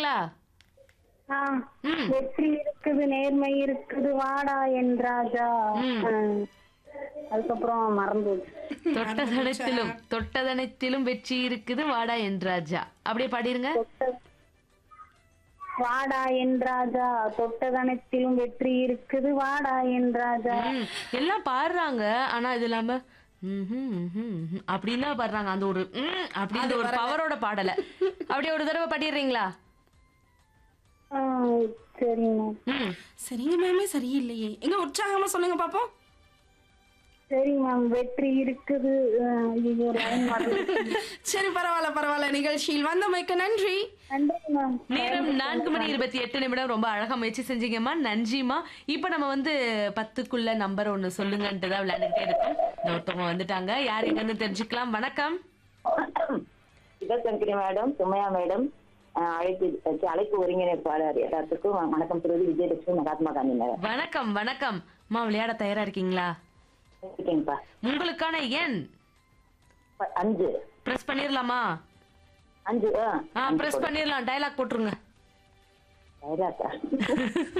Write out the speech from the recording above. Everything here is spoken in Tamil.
பாடுறீங்களா ஆ, ம். வெற்றி இருக்குது நேர்மை இருக்குது வாடா என் ராஜா ம். ஆ, அதுக்கப்புறம் மறந்து போச்சு. தொட்டதனத்திலும் தொட்டதனத்திலும் வெற்றி இருக்குது வாடா என்றாஜா அப்படியே பாடிருங்க தொட்ட- வாடா என் ராஜா தொட்டதனத்திலும் வெற்றி இருக்குது வாடா என் ராஜா ம், எல்லாம் பாடுறாங்க ஆனா இது இல்லாம ம்ஹும், ம்ஹும், ம்ஹும் அப்படின்னு தான் பாடுறாங்க அந்த ஒரு ம் அப்படின்ற ஒரு பவரோட பாடல அப்படியே ஒரு தடவை பாடிடுறீங்களா ஆ, சரிங்க ம் சரிங்க மேமே சரியில்லையே எங்க உற்சாகமா சொல்லுங்க பாப்போம் சரிங்க மேம் வெற்றி இருக்குது ஆ, ஐயோ லைன் வரல. சரி பரவாயில்ல பரவாயில்ல நிகழ்ச்சியில் வந்தமைக்கு நன்றி நன்றி மேம் நேரம் நான்கு மணி இருபத்தி எட்டு நிமிடம் ரொம்ப அழகா முயற்சி செஞ்சீங்கம்மா நன்றிம்மா இப்போ நம்ம வந்து பத்துக்குள்ள நம்பர் ஒண்ணு சொல்லுங்கன்ட்டு தான் விளையாண்டுட்டே இருக்கோம் இந்த ஒருத்தவங்க வந்துட்டாங்க யார் எங்கன்னு தெரிஞ்சுக்கலாம் வணக்கம் சிவசங்கரி மேடம் சுமையா மேடம் அஹ், அழைப்பு அஹ், அழைப்பு ஒருங்கிணைப்பாளர் எல்லாத்துக்கும் வணக்கம் சொல்வது விஜயலட்சுமி மகாத்மா காந்தி நகர் வணக்கம் வணக்கம் அம்மா விளையாட தயாரா இருக்கீங்களா இருக்கேங்கப்பா உங்களுக்கான எண் ப- அஞ்சு பிரஸ் பண்ணிடலாமா அஞ்சு ஆ ஆ பிரஸ் பண்ணிடலாம் டயலாக் போட்டுருங்க தைராக்கா